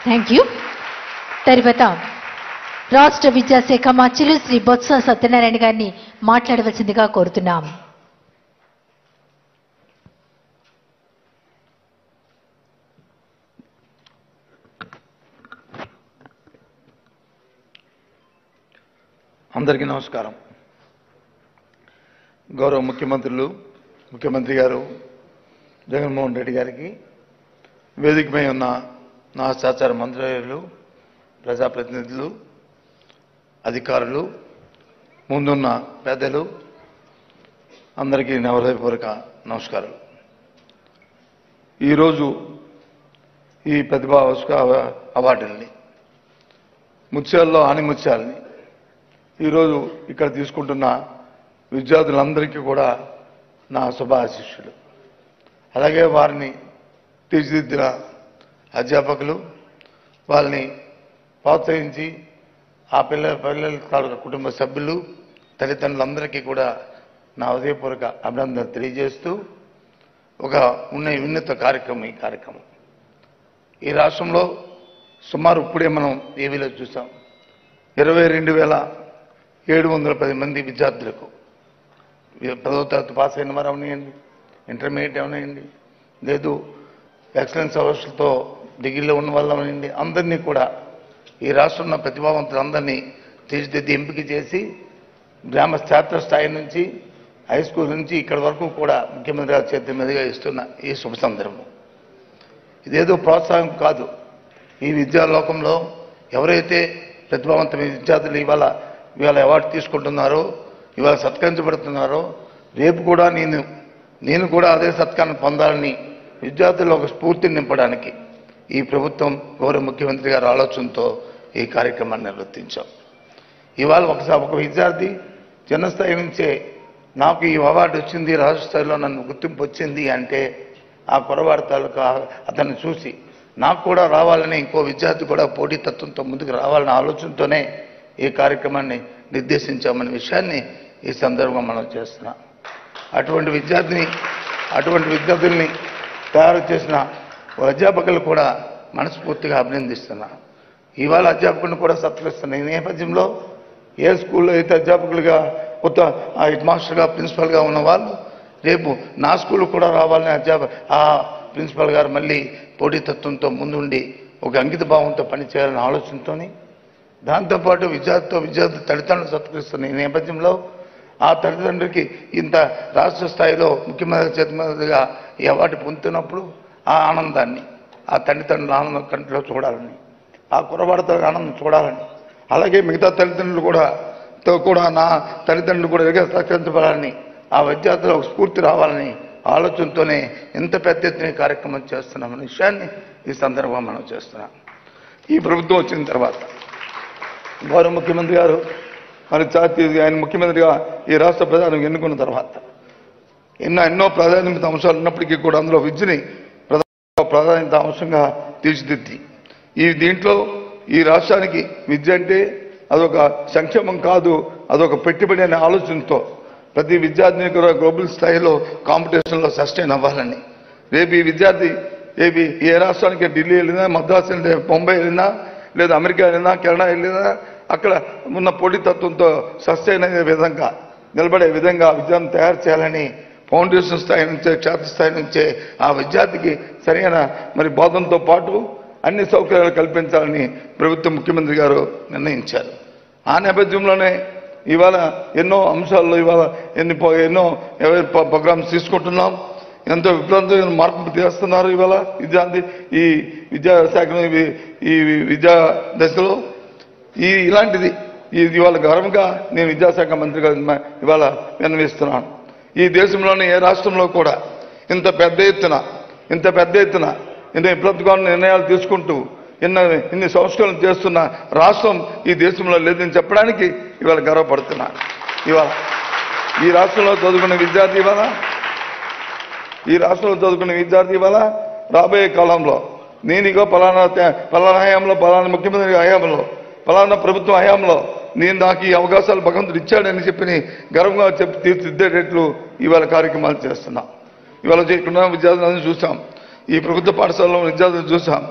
thank you తర్వాత రాష్ట్ర విద్యాశాఖ మంత్రులు శ్రీ బొత్స సత్యనారాయణ గారిని మాట్లాడవలసిందిగా కోరుతున్నాం అందరికీ నమస్కారం గౌరవ ముఖ్యమంత్రులు ముఖ్యమంత్రి గారు జగన్మోహన్ రెడ్డి గారికి వేదికపై ఉన్న నా సహచార మంత్రులు ప్రజాప్రతినిధులు అధికారులు ముందున్న పెద్దలు అందరికీ నా హృదయపూర్వక నమస్కారాలు ఈరోజు ఈ ప్రతిభా అవ- అవార్డుల్ని ముత్యాల్లో ఆణిముత్యాలని ఈరోజు ఇక్కడ తీసుకుంటున్న విద్యార్థులందరికీ కూడా నా శుభాశిష్యులు అలాగే వారిని తీర్చిదిద్దిన అధ్యాపకులు వాళ్ళని ప్రోత్సహించి ఆ పిల్లల పిల్లల తాలూకా కుటుంబ సభ్యులు తల్లిదండ్రులందరికీ కూడా నా హృదయపూర్వక అభినందన తెలియజేస్తూ ఒక ఉన్న వినూత్న కార్యక్రమం ఈ కార్యక్రమం ఈ రాష్ట్రంలో సుమారు ఇప్పుడే మనం ఏవీలో చూసాం ఇరవై రెండు వేల ఏడు వందల పది మంది విద్యార్థులకు పదవ తరగతి పాస్ అయిన వారు అవనియండి ఇంటర్మీడియట్ అవనియండి లేదు ఎక్సలెన్స్ అవర్స్తో డిగ్రీలో ఉన్న వాళ్ళు అవనియండి అందరినీ కూడా ఈ రాష్ట్రంలో ప్రతిభావంతులందరినీ తీర్చిదిద్ది ఎంపిక చేసి గ్రామ క్షేత్ర స్థాయి నుంచి హై స్కూల్ నుంచి ఇక్కడ వరకు కూడా ముఖ్యమంత్రి గారి చేతి మీదుగా ఇస్తున్న ఈ శుభ సందర్భం ఇదేదో ప్రోత్సాహం కాదు ఈ విద్యాలోకంలో ఎవరైతే ప్రతిభావంతమైన విద్యార్థులు ఇవాళ ఇవాళ అవార్డు తీసుకుంటున్నారో ఇవాళ సత్కరించబడుతున్నారో రేపు కూడా నేను నేను కూడా అదే సత్కారం పొందాలని విద్యార్థుల్లో ఒక స్ఫూర్తిని నింపడానికి ఈ ప్రభుత్వం గౌరవ ముఖ్యమంత్రి గారి ఆలోచనతో ఈ కార్యక్రమాన్ని నిర్వర్తించాం ఇవాళ ఒకసారి ఒక విద్యార్థి చిన్నస్థాయి నుంచే నాకు ఈ అవార్డు వచ్చింది రాష్ట్ర స్థాయిలో నన్ను గుర్తింపు వచ్చింది అంటే ఆ కురవాడి తాలూకా అతన్ని చూసి నాకు కూడా రావాలని ఇంకో విద్యార్థి కూడా పోటీతత్వంతో ముందుకు రావాలనే ఆలోచనతోనే ఈ కార్యక్రమాన్ని నిర్దేశించామనే విషయాన్ని ఈ సందర్భంగా మనం చేస్తున్నాం అటువంటి విద్యార్థిని అటువంటి విద్యార్థుల్ని తయారు చేసిన అధ్యాపకులు కూడా మనస్ఫూర్తిగా అభినందిస్తున్నా ఇవాళ అధ్యాపకులను కూడా సత్కరిస్తున్న ఈ నేపథ్యంలో ఏ స్కూల్లో అయితే అధ్యాపకులుగా కొత్త ఆ హెడ్ మాస్టర్గా ప్రిన్సిపల్గా ఉన్న వాళ్ళు రేపు నా స్కూల్ కూడా రావాలని అధ్యాప ఆ ప్రిన్సిపల్ గారు మళ్ళీ పోటీతత్వంతో ముందుండి ఒక అంకిత భావంతో పనిచేయాలనే ఆలోచనతోని దాంతోపాటు విద్యార్థితో విద్యార్థి తల్లిదండ్రులు సత్కరిస్తున్న ఈ నేపథ్యంలో ఆ తల్లిదండ్రులకి ఇంత రాష్ట్ర స్థాయిలో ముఖ్యమంత్రి చేతి మీదుగా ఈ అవార్డు పొందుతున్నప్పుడు ఆ ఆనందాన్ని ఆ తల్లిదండ్రుల ఆనందం కంటిలో చూడాలని ఆ కురవాడతో ఆనందం చూడాలని అలాగే మిగతా తల్లిదండ్రులు కూడా తో కూడా నా తల్లిదండ్రులు కూడా ఎదుగా సహకరించబడాలని ఆ విద్యార్థులు ఒక స్ఫూర్తి రావాలని ఆలోచనతోనే ఎంత పెద్ద ఎత్తున ఈ కార్యక్రమం చేస్తున్నామనే విషయాన్ని ఈ సందర్భంగా మనం చేస్తున్నాం ఈ ప్రభుత్వం వచ్చిన తర్వాత గౌరవ ముఖ్యమంత్రి గారు మరి జాతీయ ఆయన ముఖ్యమంత్రిగా ఈ రాష్ట్ర ప్రధాని ఎన్నుకున్న తర్వాత ఎన్నో ఎన్నో ప్రాధాన్యత అంశాలు ఉన్నప్పటికీ కూడా అందులో విద్యని ప్రధాన ప్రాధాన్యత అంశంగా తీర్చిదిద్ది ఈ దీంట్లో ఈ రాష్ట్రానికి విద్య అంటే అదొక సంక్షేమం కాదు అదొక పెట్టుబడి అనే ఆలోచనతో ప్రతి విద్యార్థిని కూడా గ్లోబల్ స్థాయిలో కాంపిటీషన్లో సస్టైన్ అవ్వాలని రేపు ఈ విద్యార్థి రేపు ఏ రాష్ట్రానికి ఢిల్లీ వెళ్ళినా మద్రాసు వెళ్ళినా బొంబాయి వెళ్ళినా లేదా అమెరికా వెళ్ళినా కెనడా వెళ్ళినా అక్కడ ఉన్న పోటీతత్వంతో సస్టైన్ అయ్యే విధంగా నిలబడే విధంగా విద్యను తయారు చేయాలని ఫౌండేషన్ స్థాయి నుంచే క్షేత్రస్థాయి నుంచే ఆ విద్యార్థికి సరైన మరి బోధనతో పాటు అన్ని సౌకర్యాలు కల్పించాలని ప్రభుత్వ ముఖ్యమంత్రి గారు నిర్ణయించారు ఆ నేపథ్యంలోనే ఇవాళ ఎన్నో అంశాల్లో ఇవాళ ఎన్ని పో- ఎన్నో ప్రోగ్రామ్స్ తీసుకుంటున్నాం ఎంతో విప్లవంతమైన మార్పులు చేస్తున్నారు ఇవాళ విద్యార్థి ఈ విద్యాశాఖ ఈ విద్యా దశలో ఈ ఇలాంటిది ఇది ఇవాళ గర్వంగా నేను విద్యాశాఖ మంత్రిగా మ- ఇవాళ విన్నవిస్తున్నాను ఈ దేశంలోని ఏ రాష్ట్రంలో కూడా ఇంత పెద్ద ఎత్తున ఇంత పెద్ద ఎత్తున ఎన్నో విప్లవకరమైన నిర్ణయాలు తీసుకుంటూ ఎన్నో ఇన్ని సంస్కరణలు చేస్తున్న రాష్ట్రం ఈ దేశంలో లేదని చెప్పడానికి ఇవాళ గర్వపడుతున్నా ఇవాళ ఈ రాష్ట్రంలో చదువుకున్న విద్యార్థి ఇవాళ ఈ రాష్ట్రంలో చదువుకున్న విద్యార్థి ఇవాళ రాబోయే కాలంలో నేను ఇగో పలానా తే- పలానా హయాంలో పలానా ముఖ్యమంత్రి హయాంలో పలానా ప్రభుత్వం హయాంలో నేను నాకు ఈ అవకాశాలు భగవంతుడు ఇచ్చాడని చెప్పి గర్వంగా చెప్పి తీర్చిదిద్దేటట్లు ఇవాళ కార్యక్రమాలు చేస్తున్నాం ఇవాళ ఇక్కడ విద్యార్థులను చూసాం ఈ ప్రభుత్వ పాఠశాలలో విద్యార్థులను చూసాం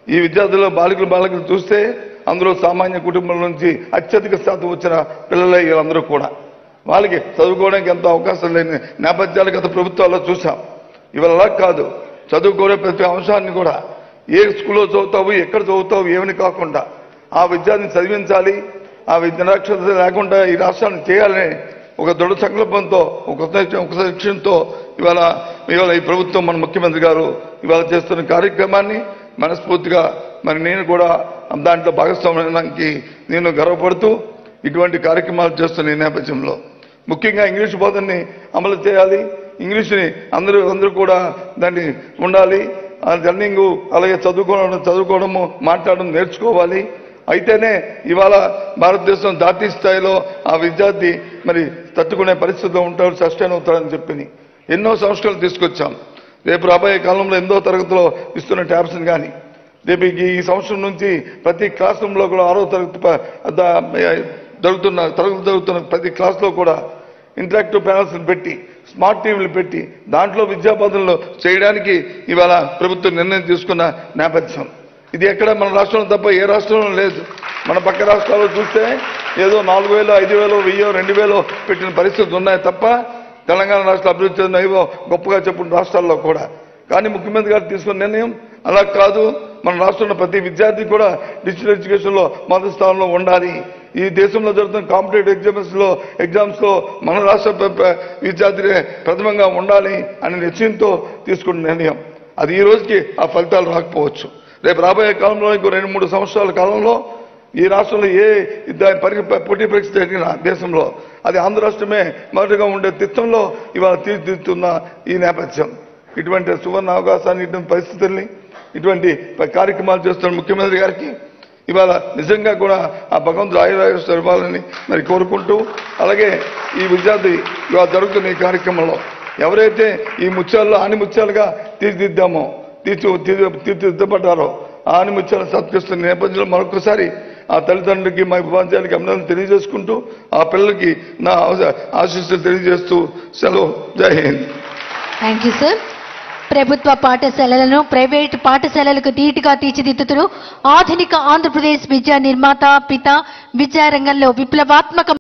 ఈ విద్యార్థుల్లో బాలికలు బాలికలు చూస్తే అందులో సామాన్య కుటుంబం నుంచి అత్యధిక శాతం వచ్చిన పిల్లలే వీళ్ళందరూ కూడా వాళ్ళకి చదువుకోవడానికి ఎంతో అవకాశం లేని నేపథ్యాలు గత ప్రభుత్వాల్లో చూసాం ఇవాళ అలా కాదు చదువుకోనే ప్రతి అంశాన్ని కూడా ఏ స్కూల్లో చదువుతావు ఎక్కడ చదువుతావు ఏమని కాకుండా ఆ విద్యార్థిని చదివించాలి ఆ విద్య నిరక్షరత లేకుండా ఈ రాష్ట్రాన్ని చేయాలని ఒక దృఢ సంకల్పంతో ఒక ఉద్దేశం- ఒక లక్ష్యంతో ఇవాళ ఇవాళ ఈ ప్రభుత్వం మన ముఖ్యమంత్రి గారు ఇవాళ చేస్తున్న కార్యక్రమాన్ని మనస్ఫూర్తిగా మరి నేను కూడా దాంట్లో భాగస్వామ్యానికి నేను గర్వపడుతూ ఇటువంటి కార్యక్రమాలు చేస్తున్న ఈ నేపథ్యంలో ముఖ్యంగా ఇంగ్లీష్ బోధనని అమలు చేయాలి ఇంగ్లీష్ని అందరూ అందరూ కూడా దాన్ని ఉండాలి ఆ లర్నింగ్ అలాగే చదువుకోవడం చదువుకోవడము మాట్లాడడం నేర్చుకోవాలి అయితేనే ఇవాళ భారతదేశం జాతీయ స్థాయిలో ఆ విద్యార్థి మరి తట్టుకునే పరిస్థితిలో ఉంటాడు సస్టైన్ అవుతాడని చెప్పి ఎన్నో సంస్కరణలు తీసుకొచ్చాం రేపు రాబోయే కాలంలో ఎనిమిదో తరగతిలో ఇస్తున్న ట్యాబ్స్ని కానీ రేపు ఈ ఈ సంవత్సరం నుంచి ప్రతి క్లాస్ రూమ్లో కూడా ఆరో తరగతి ప- ద- జరుగుతున్న తరగతి జరుగుతున్న ప్రతి క్లాస్లో కూడా ఇంటరాక్టివ్ ప్యానల్స్ పెట్టి స్మార్ట్ టీవీలు పెట్టి దాంట్లో విద్యాబోధనలు చేయడానికి ఇవాళ ప్రభుత్వం నిర్ణయం తీసుకున్న నేపథ్యం ఇది ఎక్కడ మన రాష్ట్రంలో తప్ప ఏ రాష్ట్రంలో లేదు మన పక్క రాష్ట్రాల్లో చూస్తే ఏదో నాలుగు వేలు ఐదు వేలు వెయ్యో రెండు వేలు పెట్టిన పరిస్థితులు ఉన్నాయి తప్ప తెలంగాణ రాష్ట్ర అభివృద్ధి చెందిన ఏవో గొప్పగా చెప్పిన రాష్ట్రాల్లో కూడా కానీ ముఖ్యమంత్రి గారు తీసుకున్న నిర్ణయం అలా కాదు మన రాష్ట్రంలో ప్రతి విద్యార్థి కూడా డిజిటల్ ఎడ్యుకేషన్ లో మొదటి స్థానంలో ఉండాలి ఈ దేశంలో జరుగుతున్న కాంపిటేటివ్ ఎగ్జామ్స్ లో ఎగ్జామ్స్ లో మన రాష్ట్ర ప్ర- ప్ర- విద్యార్థులే ప్రథమంగా ఉండాలి అనే నిశ్చయంతో తీసుకున్న నిర్ణయం అది ఈ రోజుకి ఆ ఫలితాలు రాకపోవచ్చు రేపు రాబోయే కాలంలో ఇంకో రెండు మూడు సంవత్సరాల కాలంలో ఈ రాష్ట్రంలో ఏ దా- పరి పోటీ పరీక్ష జరిగిన దేశంలో అది ఆంధ్ర రాష్ట్రమే మొదటిగా ఉండే తిత్తంలో ఇవాళ తీర్చిదిద్దుతున్న ఈ నేపథ్యం ఇటువంటి సువర్ణ అవకాశాన్ని ఇటువంటి పరిస్థితుల్ని ఇటువంటి ప- కార్యక్రమాలు చేస్తున్న ముఖ్యమంత్రి గారికి ఇవాళ నిజంగా కూడా ఆ భగవంతుడు ఆయురాయుష్ట ఇవ్వాలని మరి కోరుకుంటూ అలాగే ఈ విద్యార్థి ఇవాళ జరుగుతున్న ఈ కార్యక్రమంలో ఎవరైతే ఈ ముత్యాల్లో ఆని ముత్యాలుగా తీర్చిదిద్దామో తీర్చి తీర్చి- తీర్చిదిద్దబడ్డారో ఆ ఆని ముత్యాలను సత్కరిస్తున్న నేపథ్యంలో మరొకసారి ఆ తల్లిదండ్రులకి మా ఉపాధ్యాయులకి అభినందనలు తెలియజేసుకుంటూ ఆ పిల్లలకి నా ఆశ- ఆశీస్సులు తెలియజేస్తూ సెలవు జై హింద్ థ్యాంక్ యూ సార్ ప్రభుత్వ పాఠశాలలను ప్రైవేటు పాఠశాలలకు ధీటుగా తీర్చిదిద్దుతూ ఆధునిక ఆంధ్రప్రదేశ్ విద్యా నిర్మాత పిత విద్యారంగంలో విప్లవాత్మక